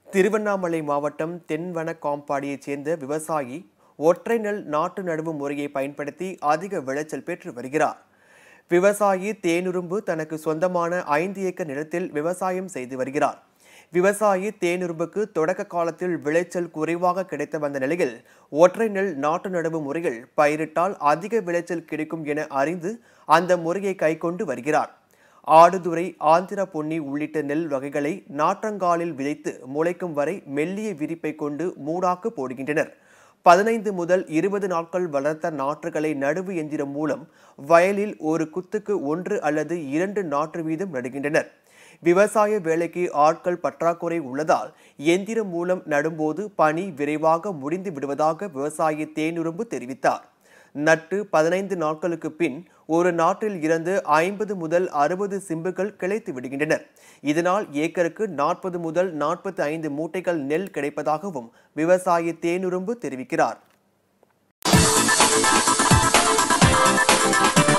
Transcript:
திருவண்ணாமலை மாவட்டம் தென்வன காம்பாடியைச் சேர்ந்த விவசாயி ஒற்றை நெல் நாட்டு நடுவு முறையை பயன்படுத்தி அதிக விளைச்சல் பெற்று வருகிறார் விவசாயி தேனுரும்பு தனக்கு சொந்தமான ஐந்து ஏக்கர் நிலத்தில் விவசாயம் செய்து வருகிறார் விவசாயி தேனுரும்புக்கு தொடக்க காலத்தில் விளைச்சல் குறைவாக கிடைத்து வந்த நிலையில் ஒற்றை நெல் நாட்டு நடவு முறையில் பயிரிட்டால் அதிக விளைச்சல் கிடைக்கும் என அறிந்து அந்த முறையை கைக்கொண்டு வருகிறார் ஆடுதுறை ஆந்திர பொன்னி உள்ளிட்ட நெல் வகைகளை நாற்றங்காலில் விதைத்து முளைக்கும் வரை மெல்லிய விரிப்பை கொண்டு மூடாக்கு போடுகின்றனர் பதினைந்து முதல் இருபது நாட்கள் வளர்த்த நாற்றுகளை நடுவு எந்திரம் மூலம் வயலில் ஒரு குத்துக்கு ஒன்று அல்லது இரண்டு நாற்று வீதம் நடுகின்றனர் விவசாய வேலைக்கு ஆட்கள் பற்றாக்குறை உள்ளதால் எந்திரம் மூலம் நடும்போது பணி விரைவாக முடிந்து விடுவதாக விவசாயி தேனுரும்பு தெரிவித்தார் நட்டு பதினைந்து நாட்களுக்கு பின் ஒரு நாட்டில் இருந்து ஐம்பது முதல் அறுபது சிம்புகள் கிளைத்து விடுகின்றனர் இதனால் ஏக்கருக்கு நாற்பது முதல் நாற்பத்தி ஐந்து மூட்டைகள் நெல் கிடைப்பதாகவும் விவசாயி தேனுரும்பு தெரிவிக்கிறார்